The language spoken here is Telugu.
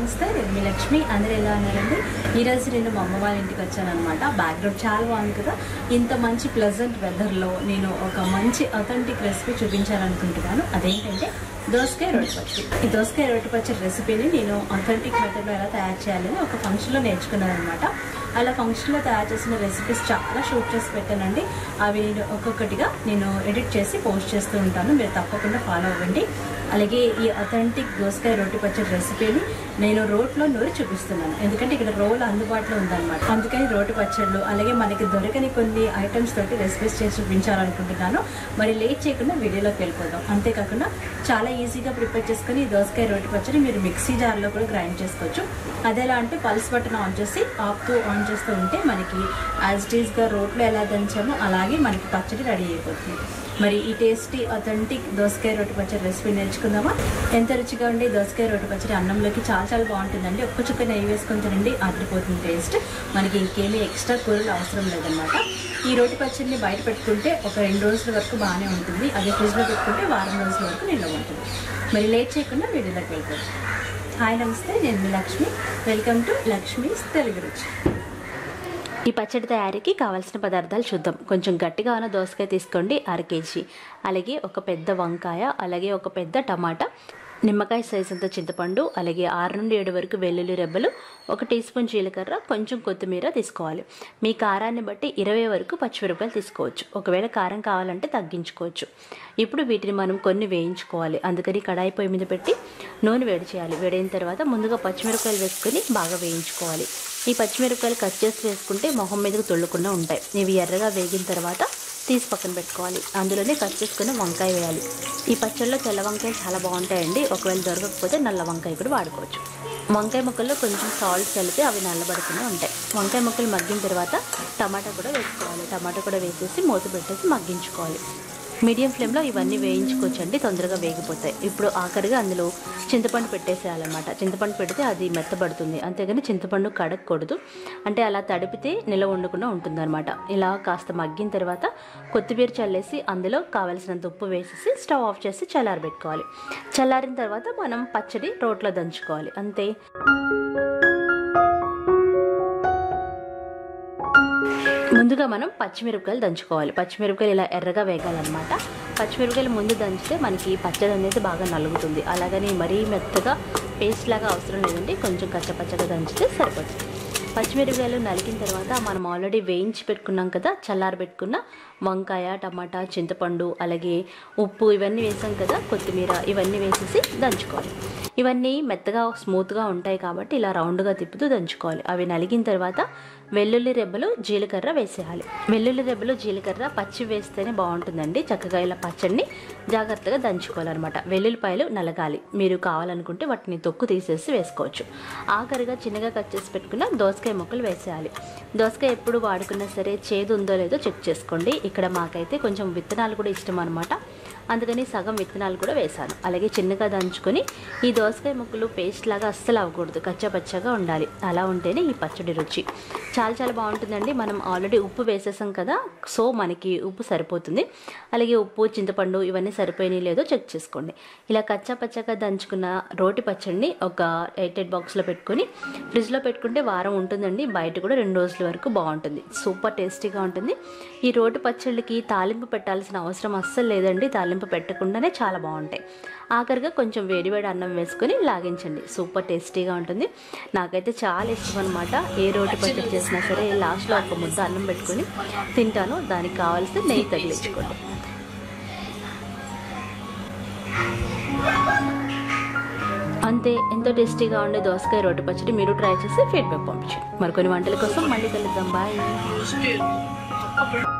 నమస్తే నేను మీ లక్ష్మి అందరూ ఎలా ఉన్నారండి ఈరోజు నేను మా అమ్మ వాళ్ళ ఇంటికి వచ్చాను అనమాట బ్యాక్గ్రౌండ్ చాలా బాగుంది కదా ఇంత మంచి ప్లెజెంట్ వెదర్లో నేను ఒక మంచి అథెంటిక్ రెసిపీ చూపించాలనుకుంటున్నాను అదేంటంటే దోసకాయ రొట్టె పచ్చడి ఈ దోసకాయ రొట్టె పచ్చడి రెసిపీని నేను అథెంటిక్ మెథడ్లో ఎలా తయారు చేయాలని ఒక ఫంక్షన్లో నేర్చుకున్నాను అనమాట అలా ఫంక్షన్లో తయారు చేసిన రెసిపీస్ చాలా షూట్ చేసి పెట్టానండి అవి నేను ఒక్కొక్కటిగా నేను ఎడిట్ చేసి పోస్ట్ చేస్తూ ఉంటాను మీరు తప్పకుండా ఫాలో అవ్వండి అలాగే ఈ అథెంటిక్ దోసకాయ రొట్టె పచ్చడి రెసిపీని నేను రోట్లో నూరి చూపిస్తున్నాను ఎందుకంటే ఇక్కడ రోల్ అందుబాటులో ఉందన్నమాట అందుకని రోటి పచ్చళ్ళు అలాగే మనకి దొరకని కొన్ని ఐటమ్స్ తోటి రెసిపీస్ చేసి చూపించాలనుకుంటున్నాను మరి లేట్ చేయకుండా వీడియోలోకి వెళ్ళిపోదాం అంతేకాకుండా చాలా ఈజీగా ప్రిపేర్ చేసుకుని ఈ దోసకాయ రోటి పచ్చడి మీరు మిక్సీ జార్లో కూడా గ్రైండ్ చేసుకోవచ్చు అదేలా అంటే పల్స్ బటన్ ఆన్ చేసి ఆపుతూ ఆన్ చేస్తూ ఉంటే మనకి యాజ్ ఇట్ ఈస్గా రోట్లో ఎలా దంచామో అలాగే మనకి పచ్చడి రెడీ అయిపోతుంది మరి ఈ టేస్టీ అథెంటిక్ దోసకాయ రొట్టె పచ్చడి రెసిపీ నేర్చుకుందామా ఎంత రుచిగా ఉండే దోసకాయ రొట్టె పచ్చడి అన్నంలోకి చాలా చాలా బాగుంటుందండి ఒక్క చుక్క నెయ్యి వేసుకొని తినండి అదిరిపోతుంది టేస్ట్ మనకి ఇంకేమీ ఎక్స్ట్రా కూరలు అవసరం లేదన్నమాట ఈ రొట్టె పచ్చడిని బయట పెట్టుకుంటే ఒక రెండు రోజుల వరకు బాగానే ఉంటుంది అదే ఫ్రిడ్జ్లో పెట్టుకుంటే వారం రోజుల వరకు నిల్వ ఉంటుంది మరి లేట్ చేయకుండా వీడియోలోకి వెళ్ళిపోతాం హాయ్ నమస్తే నేను మీ లక్ష్మి వెల్కమ్ టు లక్ష్మీస్ తెలుగు రుచి ఈ పచ్చడి తయారీకి కావాల్సిన పదార్థాలు చూద్దాం కొంచెం గట్టిగా ఉన్న దోసకాయ తీసుకోండి అర కేజీ అలాగే ఒక పెద్ద వంకాయ అలాగే ఒక పెద్ద టమాటా నిమ్మకాయ సైజ్ అంత చింతపండు అలాగే ఆరు నుండి ఏడు వరకు వెల్లుల్లి రెబ్బలు ఒక టీ స్పూన్ జీలకర్ర కొంచెం కొత్తిమీర తీసుకోవాలి మీ కారాన్ని బట్టి ఇరవై వరకు పచ్చిమిరపకాయలు తీసుకోవచ్చు ఒకవేళ కారం కావాలంటే తగ్గించుకోవచ్చు ఇప్పుడు వీటిని మనం కొన్ని వేయించుకోవాలి అందుకని కడాయి పొయ్యి మీద పెట్టి నూనె వేడి చేయాలి వేడైన తర్వాత ముందుగా పచ్చిమిరపకాయలు వేసుకొని బాగా వేయించుకోవాలి ఈ పచ్చిమిరపకాయలు కట్ చేసి వేసుకుంటే మొహం మీదకు తొల్లకుండా ఉంటాయి ఇవి ఎర్రగా వేగిన తర్వాత తీసి పక్కన పెట్టుకోవాలి అందులోనే కట్ చేసుకుని వంకాయ వేయాలి ఈ పచ్చళ్ళలో తెల్ల వంకాయలు చాలా బాగుంటాయండి ఒకవేళ దొరకకపోతే నల్ల వంకాయ కూడా వాడుకోవచ్చు వంకాయ ముక్కల్లో కొంచెం సాల్ట్ చల్లితే అవి నల్లబడకుండా ఉంటాయి వంకాయ ముక్కలు మగ్గిన తర్వాత టమాటా కూడా వేసుకోవాలి టమాటా కూడా వేసేసి మూత పెట్టేసి మగ్గించుకోవాలి మీడియం ఫ్లేమ్లో ఇవన్నీ వేయించుకోవచ్చండి తొందరగా వేగిపోతాయి ఇప్పుడు ఆఖరిగా అందులో చింతపండు పెట్టేసేయాలన్నమాట చింతపండు పెడితే అది మెత్తబడుతుంది అంతేగాని చింతపండు కడగకూడదు అంటే అలా తడిపితే నిలవ ఉండకుండా ఉంటుందన్నమాట ఇలా కాస్త మగ్గిన తర్వాత కొత్తిమీర చల్లేసి అందులో కావలసినంత ఉప్పు వేసేసి స్టవ్ ఆఫ్ చేసి చల్లారబెట్టుకోవాలి చల్లారిన తర్వాత మనం పచ్చడి రోట్లో దంచుకోవాలి అంతే ముందుగా మనం పచ్చిమిరపకాయలు దంచుకోవాలి పచ్చిమిరపకాయలు ఇలా ఎర్రగా వేగాలన్నమాట పచ్చిమిరపకాయలు ముందు దంచితే మనకి పచ్చడి అనేది బాగా నలుగుతుంది అలాగని మరీ మెత్తగా పేస్ట్ లాగా అవసరం లేదండి కొంచెం కచ్చపచ్చగా దంచితే సరిపోతుంది పచ్చిమిరపకాయలు నలిగిన తర్వాత మనం ఆల్రెడీ వేయించి పెట్టుకున్నాం కదా చల్లారి పెట్టుకున్న వంకాయ టమాటా చింతపండు అలాగే ఉప్పు ఇవన్నీ వేసాం కదా కొత్తిమీర ఇవన్నీ వేసేసి దంచుకోవాలి ఇవన్నీ మెత్తగా స్మూత్గా ఉంటాయి కాబట్టి ఇలా రౌండ్గా తిప్పుతూ దంచుకోవాలి అవి నలిగిన తర్వాత వెల్లుల్లి రెబ్బలు జీలకర్ర వేసేయాలి వెల్లుల్లి రెబ్బలు జీలకర్ర పచ్చి వేస్తేనే బాగుంటుందండి చక్కగా ఇలా పచ్చడిని జాగ్రత్తగా దంచుకోవాలన్నమాట వెల్లుల్లిపాయలు నలగాలి మీరు కావాలనుకుంటే వాటిని తొక్కు తీసేసి వేసుకోవచ్చు ఆఖరిగా చిన్నగా కట్ చేసి పెట్టుకున్న దోసకాయ ముక్కలు వేసేయాలి దోసకాయ ఎప్పుడు వాడుకున్నా సరే చేదు ఉందో లేదో చెక్ చేసుకోండి ఇక్కడ మాకైతే కొంచెం విత్తనాలు కూడా ఇష్టం అనమాట అందుకని సగం విత్తనాలు కూడా వేశాను అలాగే చిన్నగా దంచుకొని ఈ దోసకాయ ముక్కలు పేస్ట్ లాగా అస్సలు అవ్వకూడదు కచ్చపచ్చగా ఉండాలి అలా ఉంటేనే ఈ పచ్చడి రుచి చాలా చాలా బాగుంటుందండి మనం ఆల్రెడీ ఉప్పు వేసేసాం కదా సో మనకి ఉప్పు సరిపోతుంది అలాగే ఉప్పు చింతపండు ఇవన్నీ సరిపోయినాయి లేదో చెక్ చేసుకోండి ఇలా కచ్చా పచ్చగా దంచుకున్న రోటి పచ్చడిని ఒక ఎయిటెడ్ బాక్స్లో పెట్టుకొని ఫ్రిడ్జ్లో పెట్టుకుంటే వారం ఉంటుందండి బయట కూడా రెండు రోజుల వరకు బాగుంటుంది సూపర్ టేస్టీగా ఉంటుంది ఈ రోటి పచ్చళ్ళకి తాలింపు పెట్టాల్సిన అవసరం అస్సలు లేదండి తాలింపు పెట్టకుండానే చాలా బాగుంటాయి ఆఖరిగా కొంచెం వేడివేడి అన్నం వేసుకొని లాగించండి సూపర్ టేస్టీగా ఉంటుంది నాకైతే చాలా ఇష్టం అనమాట ఏ రోటి పచ్చడి చేసినా సరే లాస్ట్లో ఒక ముద్ద అన్నం పెట్టుకొని తింటాను దానికి కావాల్సిన నెయ్యి తగిలించుకోండి అంతే ఎంతో టేస్టీగా ఉండే దోసకాయ రోటి పచ్చడి మీరు ట్రై చేసి ఫీడ్బ్యాక్ పంపించండి మరికొన్ని వంటల కోసం మళ్ళీ కలుద్దాం బాయ్